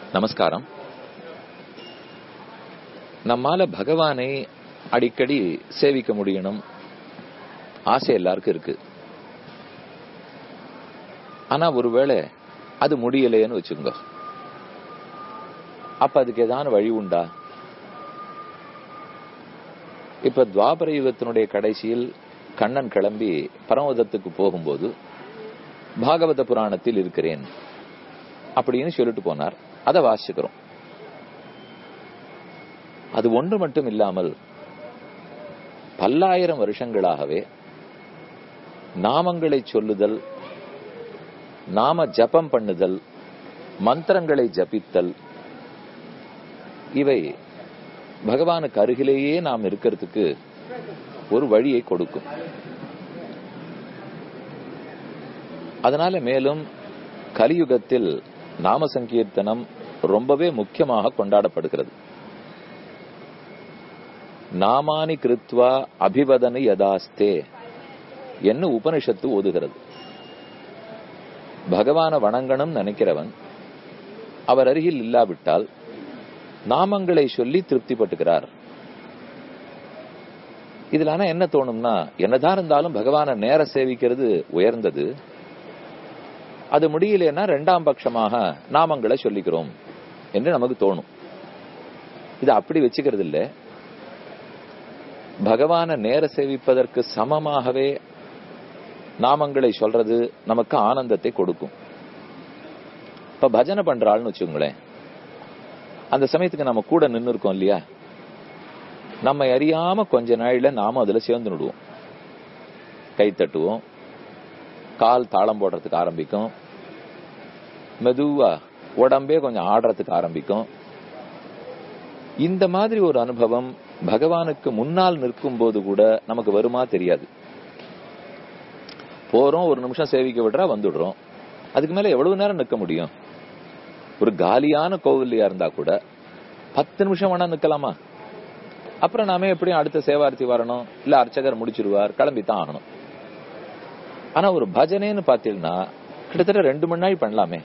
நமஸ்காரம் நம்மால பகவானை அடிக்கடி சேவிக்க முடியணும் ஆசை எல்லாருக்கும் இருக்கு ஆனா ஒருவேளை அது முடியலையேன்னு வச்சுக்கோங்க அப்ப அதுக்கு ஏதான வழி உண்டா இப்ப துவாபர யுகத்தினுடைய கடைசியில் கண்ணன் கிளம்பி பரமதத்துக்கு போகும்போது பாகவத புராணத்தில் இருக்கிறேன் அப்படின்னு சொல்லிட்டு போனார் அதை வாசிக்கிறோம் அது ஒன்று மட்டும் இல்லாமல் பல்லாயிரம் வருஷங்களாகவே நாமங்களை சொல்லுதல் நாம ஜபம் பண்ணுதல் மந்திரங்களை ஜபித்தல் இவை பகவானுக்கு அருகிலேயே நாம் இருக்கிறதுக்கு ஒரு வழியை கொடுக்கும் அதனால மேலும் கலியுகத்தில் நாம சங்கீர்த்தனம் ரொம்பவே முக்கியமாக கொண்டாடப்படுகிறது நாமானி கிருத்வா அபிவதனி யதாஸ்தே என்ன உபனிஷத்து ஓதுகிறது பகவான வணங்கணும் நினைக்கிறவன் அவர் அருகில் இல்லாவிட்டால் நாமங்களை சொல்லி திருப்திப்பட்டுகிறார் இதுல ஆனா என்ன தோணும்னா என்னதான் இருந்தாலும் பகவான நேர சேவிக்கிறது உயர்ந்தது அது முடியலன்னா ரெண்டாம் பட்சமாக நாமங்களை சொல்லிக்கிறோம் என்று நமக்கு தோணும் இது அப்படி வச்சுக்கிறது இல்ல பகவான நேர சேவிப்பதற்கு சமமாகவே நாமங்களை சொல்றது நமக்கு ஆனந்தத்தை கொடுக்கும் இப்ப பஜனை பண்றாள்னு வச்சுக்கோங்களேன் அந்த சமயத்துக்கு நம்ம கூட நின்று இருக்கோம் இல்லையா நம்ம அறியாம கொஞ்ச நாள்ல நாம அதுல சேர்ந்து விடுவோம் கை தட்டுவோம் கால் தாளம் போடுறதுக்கு ஆரம்பிக்கும் மெதுவா உடம்பே கொஞ்சம் ஆடுறதுக்கு ஆரம்பிக்கும் இந்த மாதிரி ஒரு அனுபவம் பகவானுக்கு முன்னால் நிற்கும் போது கூட நமக்கு வருமா தெரியாது போறோம் ஒரு நிமிஷம் சேவிக்க விடுறா வந்துடுறோம் அதுக்கு மேல எவ்வளவு நேரம் நிக்க முடியும் ஒரு காலியான கோவில்லையா இருந்தா கூட பத்து நிமிஷம் வேணா நிக்கலாமா அப்புறம் நாம எப்படியும் அடுத்த சேவார்த்தி வரணும் இல்ல அர்ச்சகர் முடிச்சிருவார் கிளம்பித்தான் ஆகணும் ஆனா ஒரு பஜனைன்னு பாத்தீங்கன்னா கிட்டத்தட்ட ரெண்டு மணி நாள் பண்ணலாமே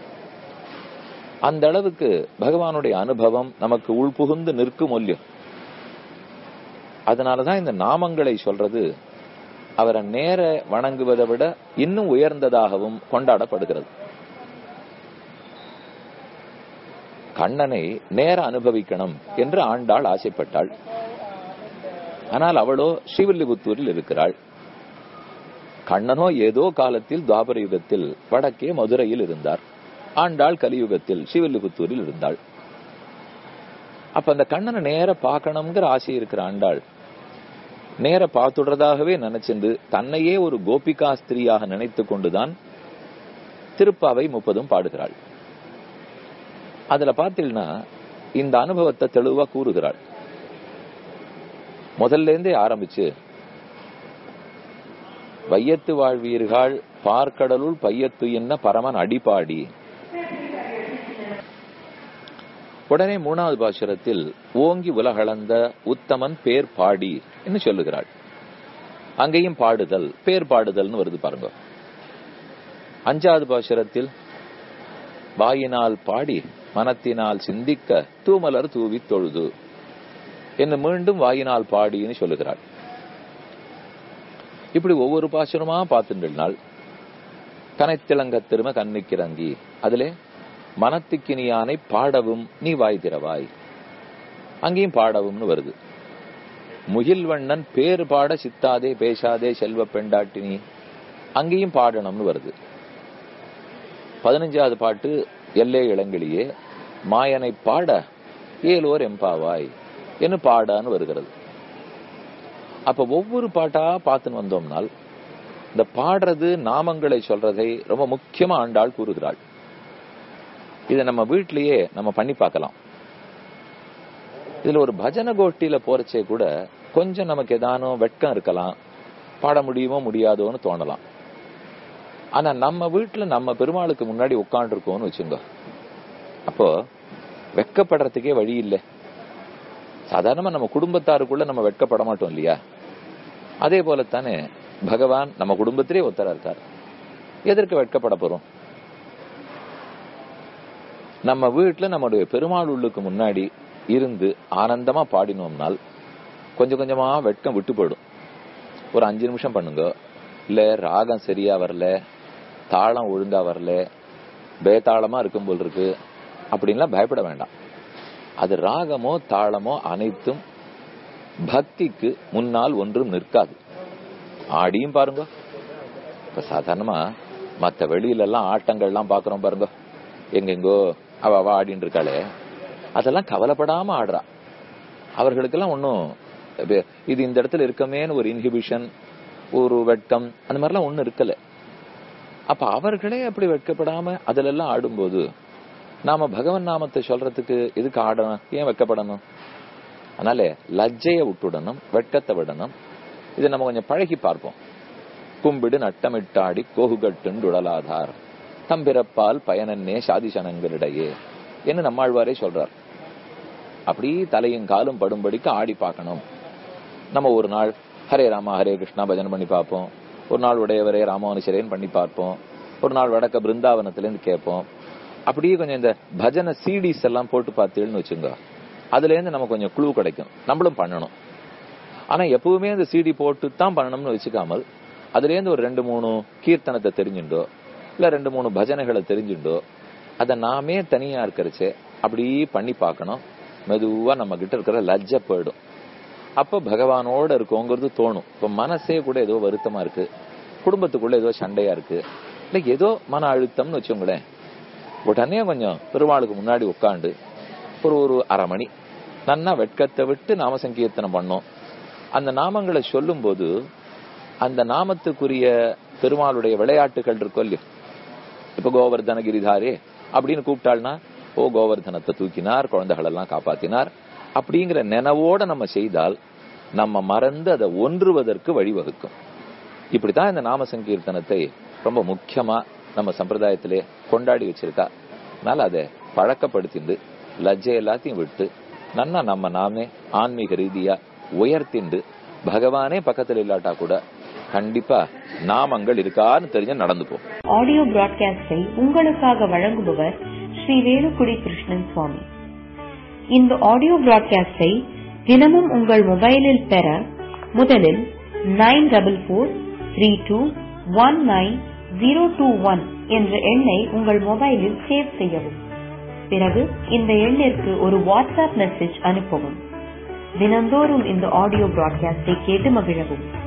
அந்த அளவுக்கு பகவானுடைய அனுபவம் நமக்கு உள்புகுந்து நிற்கும் ஒல்லியம் அதனாலதான் இந்த நாமங்களை சொல்றது அவரை நேர வணங்குவதை விட இன்னும் உயர்ந்ததாகவும் கொண்டாடப்படுகிறது கண்ணனை நேர அனுபவிக்கணும் என்று ஆண்டாள் ஆசைப்பட்டாள் ஆனால் அவளோ ஸ்ரீவில்லிபுத்தூரில் இருக்கிறாள் கண்ணனோ ஏதோ காலத்தில் துவாபர யுகத்தில் வடக்கே மதுரையில் இருந்தார் ஆண்டாள் கலியுகத்தில் ஸ்ரீவில்லிபுத்தூரில் இருந்தாள் அப்ப அந்த கண்ணனை நேர பார்க்கணுங்கிற ஆசை இருக்கிற ஆண்டாள் நேர பார்த்துடுறதாகவே நினைச்சிருந்து தன்னையே ஒரு கோபிகா ஸ்திரீயாக நினைத்து கொண்டுதான் திருப்பாவை முப்பதும் பாடுகிறாள் அதுல பார்த்தீங்கன்னா இந்த அனுபவத்தை தெளிவா கூறுகிறாள் முதல்ல இருந்தே ஆரம்பிச்சு வையத்து வாழ்வீர்கள் பார்க்கடலுள் பையத்து என்ன பரமன் அடிப்பாடி உடனே மூணாவது பாசுரத்தில் ஓங்கி உலகளந்த உத்தமன் பேர் பாடி என்று சொல்லுகிறாள் அங்கேயும் பாடுதல் பேர் பாடுதல்னு வருது பாருங்க அஞ்சாவது பாசுரத்தில் வாயினால் பாடி மனத்தினால் சிந்திக்க தூமலர் தூவி தொழுது என்று மீண்டும் வாயினால் பாடின்னு சொல்லுகிறாள் இப்படி ஒவ்வொரு பாசுரமா பார்த்துட்டால் கனைத்திளங்க திரும கண்ணிக்கிறங்கி அதிலே மனத்துக்கினியானை பாடவும் நீ வாய் திறவாய் அங்கேயும் பாடவும்னு வருது முகில்வண்ணன் பேர் பாட சித்தாதே பேசாதே செல்வ பெண்டாட்டினி அங்கேயும் பாடணும்னு வருது பதினஞ்சாவது பாட்டு எல்லே இளங்கிலேயே மாயனை பாட ஏலோர் எம்பாவாய் என்று பாடான்னு வருகிறது அப்ப ஒவ்வொரு பாட்டா பார்த்துன்னு வந்தோம்னால் இந்த பாடுறது நாமங்களை சொல்றதை ரொம்ப முக்கியமா ஆண்டாள் கூறுகிறாள் இதை நம்ம வீட்லயே நம்ம பண்ணி பார்க்கலாம் இதுல ஒரு பஜனை கோஷ்டியில போறச்சே கூட கொஞ்சம் நமக்கு ஏதானோ வெட்கம் இருக்கலாம் பாட முடியுமோ முடியாதோன்னு தோணலாம் ஆனா நம்ம வீட்டுல நம்ம பெருமாளுக்கு முன்னாடி உட்காந்துருக்கோம்னு வச்சுங்க அப்போ வெக்கப்படுறதுக்கே வழி இல்லை சாதாரணமா நம்ம குடும்பத்தாருக்குள்ள நம்ம வெட்கப்பட மாட்டோம் இல்லையா அதே போலத்தானே பகவான் நம்ம குடும்பத்திலே ஒத்தரா இருக்கார் எதற்கு வெட்கப்பட போறோம் நம்ம வீட்டுல நம்முடைய பெருமாள் உள்ளுக்கு முன்னாடி இருந்து ஆனந்தமா பாடினோம்னால் கொஞ்சம் கொஞ்சமா வெட்கம் விட்டு போயிடும் ஒரு அஞ்சு நிமிஷம் பண்ணுங்க இல்ல ராகம் சரியா வரல தாளம் ஒழுங்கா வரல பேதாளமா இருக்கும் போல் இருக்கு அப்படின்லாம் பயப்பட வேண்டாம் அது ராகமோ தாளமோ அனைத்தும் பக்திக்கு முன்னால் ஒன்றும் நிற்காது ஆடியும் பாருங்க இப்ப சாதாரணமா மத்த வெளியில எல்லாம் ஆட்டங்கள்லாம் பாக்குறோம் பாருங்க எங்கெங்கோ அவ அவ ஆடின்னு இருக்காளே அதெல்லாம் கவலைப்படாம ஆடுறா அவர்களுக்கெல்லாம் ஒன்னும் இது இந்த இடத்துல இருக்கமேன்னு ஒரு இன்ஹிபிஷன் ஒரு வெட்கம் அந்த மாதிரிலாம் ஒண்ணும் இருக்கல அப்ப அவர்களே அப்படி வெட்கப்படாம அதுல எல்லாம் ஆடும்போது நாம பகவன் நாமத்தை சொல்றதுக்கு எதுக்கு ஆடணும் ஏன் வெக்கப்படணும் அதனால லஜ்ஜைய விட்டுடணும் வெட்கத்தை விடணும் இதை நம்ம கொஞ்சம் பழகி பார்ப்போம் கும்பிடு நட்டமிட்டாடி கோகுகட்டுண்டு உடலாதார் தம்பிறப்பால் பயனன்னே சாதிசனங்களிடையே என்று நம்மாழ்வாரே சொல்றார் அப்படி தலையும் காலும் படும்படிக்கு ஆடி பார்க்கணும் நம்ம ஒரு நாள் ஹரே ராமா ஹரே கிருஷ்ணா பஜனை பண்ணி பார்ப்போம் ஒரு நாள் உடையவரே ராமானுஷரேன்னு பண்ணி பார்ப்போம் ஒரு நாள் வடக்க பிருந்தாவனத்திலேருந்து கேட்போம் அப்படியே கொஞ்சம் இந்த பஜனை சீடிஸ் எல்லாம் போட்டு பார்த்தீங்கன்னு வச்சுங்க அதுல இருந்து நமக்கு கொஞ்சம் குழு கிடைக்கும் நம்மளும் பண்ணணும் ஆனா எப்பவுமே இந்த சிடி போட்டு தான் பண்ணணும்னு வச்சுக்காமல் அதுல இருந்து ஒரு ரெண்டு மூணு கீர்த்தனத்தை தெரிஞ்சுண்டோ இல்ல ரெண்டு மூணு பஜனைகளை தெரிஞ்சுண்டோ அதை நாமே தனியா இருக்கிறச்சே அப்படி பண்ணி பார்க்கணும் மெதுவா நம்ம கிட்ட இருக்கிற லஜ்ஜ போயிடும் அப்ப பகவானோட இருக்கோங்கிறது தோணும் இப்ப மனசே கூட ஏதோ வருத்தமா இருக்கு குடும்பத்துக்குள்ள ஏதோ சண்டையா இருக்கு இல்ல ஏதோ மன அழுத்தம்னு வச்சோங்களேன் உடனே கொஞ்சம் பெருமாளுக்கு முன்னாடி உட்காந்து ஒரு ஒரு அரை மணி நன்னா வெட்கத்தை விட்டு நாம சங்கீர்த்தனம் பண்ணோம் அந்த நாமங்களை சொல்லும் போது அந்த நாமத்துக்குரிய பெருமாளுடைய விளையாட்டுகள் இருக்கும் இல்லையோ இப்ப கோவர்தன கிரிதாரே அப்படின்னு கூப்பிட்டாள்னா ஓ கோவர்தனத்தை தூக்கினார் குழந்தைகள் எல்லாம் காப்பாத்தினார் அப்படிங்கிற நினைவோட நம்ம செய்தால் நம்ம மறந்து அதை ஒன்றுவதற்கு வழிவகுக்கும் இப்படித்தான் இந்த நாம சங்கீர்த்தனத்தை ரொம்ப முக்கியமா நம்ம சம்பிரதாயத்திலே கொண்டாடி வச்சிருக்கா அதனால அதை பழக்கப்படுத்திண்டு லஜ்ஜை எல்லாத்தையும் விட்டு நன்னா நம்ம நாமே ஆன்மீக ரீதியா உயர்த்திண்டு பகவானே பக்கத்துல இல்லாட்டா கூட கண்டிப்பா நாமங்கள் இருக்கான்னு தெரிஞ்ச நடந்துப்போம் ஆடியோ பிராட்காஸ்டை உங்களுக்காக வழங்குபவர் ஸ்ரீ வேலுக்குடி கிருஷ்ணன் சுவாமி இந்த ஆடியோ பிராட்காஸ்டை தினமும் உங்கள் மொபைலில் பெற முதலில் nine double four three two one nine zero two one என்ற எண்ணை உங்கள் மொபைலில் சேவ் செய்யவும் பிறகு இந்த எண்ணிற்கு ஒரு வாட்ஸ்அப் மெசேஜ் அனுப்பவும் தினந்தோறும் இந்த ஆடியோ பிராட்காஸ்டை கேட்டு மகிழவும்